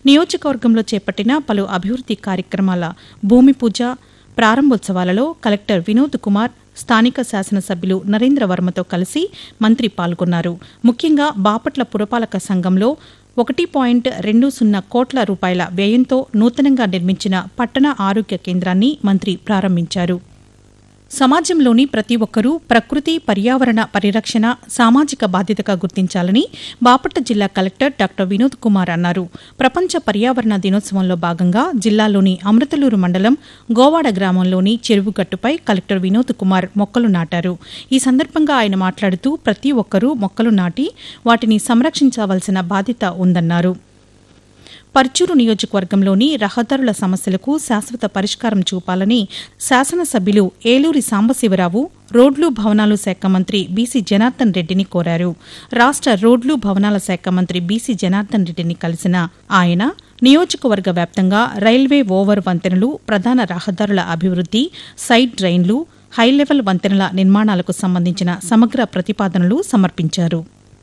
నియోజకవర్గంలో చేపట్టిన పలు అభివృద్ది కార్యక్రమాల భూమి పూజ ప్రారంభోత్సవాలలో కలెక్టర్ వినోద్ కుమార్ స్థానిక శాసనసభ్యులు నరేంద్ర వర్మతో కలిసి మంత్రి పాల్గొన్నారు ముఖ్యంగా బాపట్ల పురపాలక సంఘంలో ఒకటి పాయింట్ రెండు సున్నా కోట్ల రూపాయల వ్యయంతో నూతనంగా నిర్మించిన పట్టణ ఆరోగ్య కేంద్రాన్ని మంత్రి ప్రారంభించారు సమాజంలోని ప్రతి ఒక్కరూ ప్రకృతి పర్యావరణ పరిరక్షణ సామాజిక బాధ్యతగా గుర్తించాలని బాపట్ల జిల్లా కలెక్టర్ డాక్టర్ వినోద్ కుమార్ అన్నారు ప్రపంచ పర్యావరణ దినోత్సవంలో భాగంగా జిల్లాలోని అమృతలూరు మండలం గోవాడ గ్రామంలోని చెరువుగట్టుపై కలెక్టర్ వినోద్ కుమార్ మొక్కలు నాటారు ఈ సందర్భంగా ఆయన మాట్లాడుతూ ప్రతి ఒక్కరూ మొక్కలు నాటి వాటిని సంరక్షించవలసిన బాధ్యత ఉందన్నారు పర్చూరు నియోజకవర్గంలోని రహదారుల సమస్యలకు శాశ్వత పరిష్కారం చూపాలని శాసనసభ్యులు ఏలూరి సాంబశివరావు రోడ్లు భవనాలు శాఖ మంత్రి బీసీ జనార్దన్ రెడ్డిని కోరారు రాష్ట రోడ్లు భవనాల శాఖ మంత్రి బీసీ జనార్దన్ రెడ్డిని కలిసిన ఆయన నియోజకవర్గ వ్యాప్తంగా రైల్వే ఓవర్ వంతెనలు ప్రధాన రహదారుల అభివృద్ది సైడ్ డ్రైన్లు హైలెవెల్ వంతెనల నిర్మాణాలకు సంబంధించిన సమగ్ర ప్రతిపాదనలు సమర్పించారు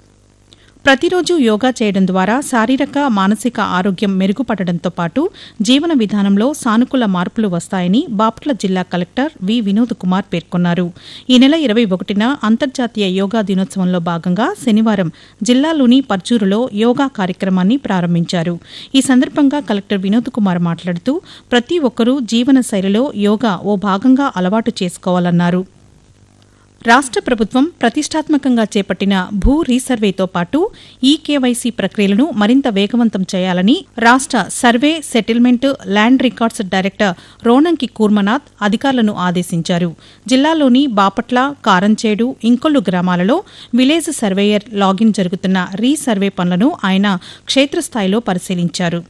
ప్రతిరోజు యోగా చేయడం ద్వారా శారీరక మానసిక ఆరోగ్యం మెరుగుపడడంతో పాటు జీవన విధానంలో సానుకూల మార్పులు వస్తాయని బాపట్ల జిల్లా కలెక్టర్ వి వినోద్ కుమార్ పేర్కొన్నారు ఈ నెల ఇరవై ఒకటిన అంతర్జాతీయ యోగా దినోత్సవంలో భాగంగా శనివారం జిల్లాలోని పర్చూరులో యోగా కార్యక్రమాన్ని ప్రారంభించారు ఈ సందర్భంగా కలెక్టర్ వినోద్ కుమార్ మాట్లాడుతూ ప్రతి ఒక్కరూ జీవన శైలిలో యోగా ఓ భాగంగా అలవాటు చేసుకోవాలన్నారు రాష్ట్ర ప్రభుత్వం ప్రతిష్టాత్మకంగా చేపట్టిన భూ రీసర్వేతో పాటు ఈ కేవైసీ ప్రక్రియలను మరింత వేగవంతం చేయాలని రాష్ట్ర survey settlement land records director Ronanki Kurmanath అధికారులను ఆదేశించారు జిల్లాలోని బాపట్ల కారంచేడు ఇంకొల్లు గ్రామాలలో విలేజ్ సర్వేయర్ లాగిన్ జరుగుతున్న రీసర్వే పనులను ఆయన క్షేత్రస్థాయిలో పరిశీలించారు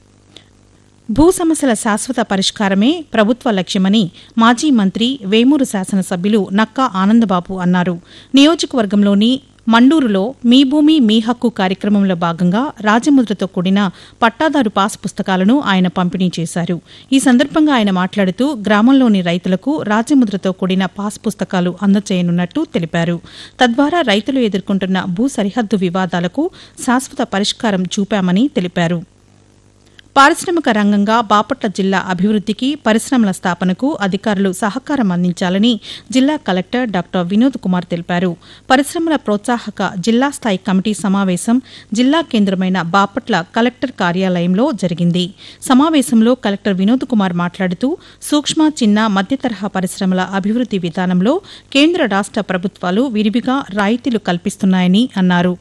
భూ సమస్యల శాశ్వత పరిష్కారమే ప్రభుత్వ లక్ష్యమని మాజీ మంత్రి వేమూరు శాసనసభ్యులు నక్కా ఆనందబాబు అన్నారు నియోజకవర్గంలోని మండూరులో మీ భూమి మీ హక్కు కార్యక్రమంలో భాగంగా రాజముద్రతో కూడిన పట్టాదారు పాస్ పుస్తకాలను ఆయన పంపిణీ చేశారు ఈ సందర్భంగా ఆయన మాట్లాడుతూ గ్రామంలోని రైతులకు రాజముద్రతో కూడిన పాస్ పుస్తకాలు అందజేయనున్నట్టు తెలిపారు తద్వారా రైతులు ఎదుర్కొంటున్న భూ సరిహద్దు వివాదాలకు శాశ్వత పరిష్కారం చూపామని తెలిపారు పారిశ్రామిక రంగంగా బాపట్ల జిల్లా అభివృద్దికి పరిశ్రమల స్థాపనకు అధికారులు సహకారం అందించాలని జిల్లా కలెక్టర్ డాక్టర్ వినోద్ కుమార్ తెలిపారు పరిశ్రమల ప్రోత్సాహక జిల్లా స్థాయి కమిటీ సమావేశం జిల్లా కేంద్రమైన బాపట్ల కలెక్టర్ కార్యాలయంలో జరిగింది సమావేశంలో కలెక్టర్ వినోద్ కుమార్ మాట్లాడుతూ సూక్ష్మ చిన్న మధ్య తరహా పరిశ్రమల అభివృద్ది విధానంలో కేంద్ర రాష్ట ప్రభుత్వాలు విరివిగా రాయితీలు కల్పిస్తున్నాయని అన్నారు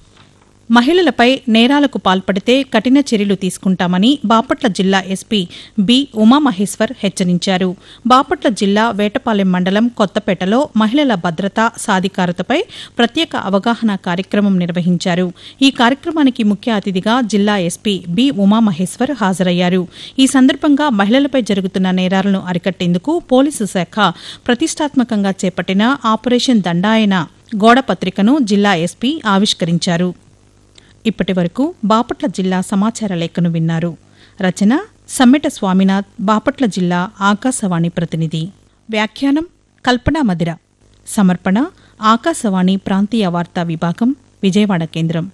మహిళలపై నేరాలకు పాల్పడితే కఠిన చర్యలు తీసుకుంటామని బాపట్ల జిల్లా ఎస్పీ బి ఉమామహేశ్వర్ హెచ్చరించారు బాపట్ల జిల్లా వేటపాలెం మండలం కొత్తపేటలో మహిళల భద్రత సాధికారతపై ప్రత్యేక అవగాహన కార్యక్రమం నిర్వహించారు ఈ కార్యక్రమానికి ముఖ్య అతిథిగా జిల్లా ఎస్పీ బి ఉమామహేశ్వర్ హాజరయ్యారు ఈ సందర్భంగా మహిళలపై జరుగుతున్న నేరాలను అరికట్టేందుకు పోలీసు శాఖ ప్రతిష్టాత్మకంగా చేపట్టిన ఆపరేషన్ దండాయన గోడ పత్రికను జిల్లా ఎస్పీ ఆవిష్కరించారు ఇప్పటి వరకు బాపట్ల జిల్లా సమాచార లేఖను విన్నారు రచన సమ్మెట స్వామినాథ్ బాపట్ల జిల్లా ఆకాశవాణి ప్రతినిధి వ్యాఖ్యానం కల్పనా మదిర సమర్పణ ఆకాశవాణి ప్రాంతీయ వార్తా విభాగం విజయవాడ కేంద్రం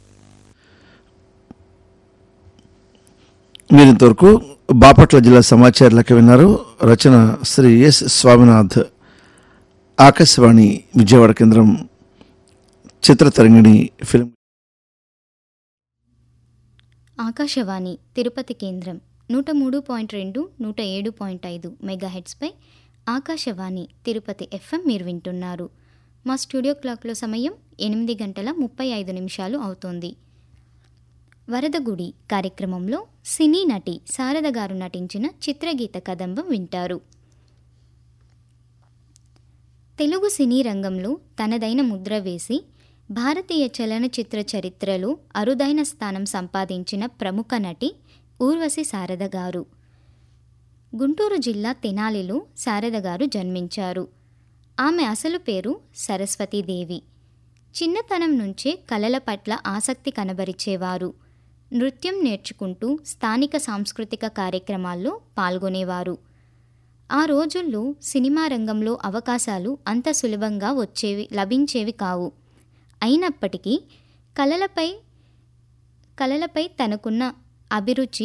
మీరు ఇంతవరకు బాపట్ల జిల్లా సమాచార లెక్క విన్నారు రచన శ్రీ ఎస్ స్వామినాథ్ ఆకాశవాణి విజయవాడ కేంద్రం చిత్రతరంగిణి ఫిల్మ్ ఆకాశవాణి తిరుపతి కేంద్రం నూట మూడు పాయింట్ రెండు నూట ఏడు పాయింట్ ఐదు మెగాహెడ్స్పై ఆకాశవాణి తిరుపతి ఎఫ్ఎం మీరు వింటున్నారు మా స్టూడియో క్లాక్లో సమయం ఎనిమిది గంటల ముప్పై ఐదు నిమిషాలు అవుతోంది వరదగుడి కార్యక్రమంలో సినీ నటి శారద గారు నటించిన చిత్రగీత కదంబం వింటారు తెలుగు సినీ రంగంలో తనదైన ముద్ర వేసి భారతీయ చలనచిత్ర చరిత్రలో అరుదైన స్థానం సంపాదించిన ప్రముఖ నటి ఊర్వశి శారద గారు గుంటూరు జిల్లా తెనాలిలో శారద గారు జన్మించారు ఆమె అసలు పేరు సరస్వతీదేవి చిన్నతనం నుంచే కళల పట్ల ఆసక్తి కనబరిచేవారు నృత్యం నేర్చుకుంటూ స్థానిక సాంస్కృతిక కార్యక్రమాల్లో పాల్గొనేవారు ఆ రోజుల్లో సినిమా రంగంలో అవకాశాలు అంత సులభంగా వచ్చేవి లభించేవి కావు అయినప్పటికీ కళలపై కళలపై తనకున్న అభిరుచి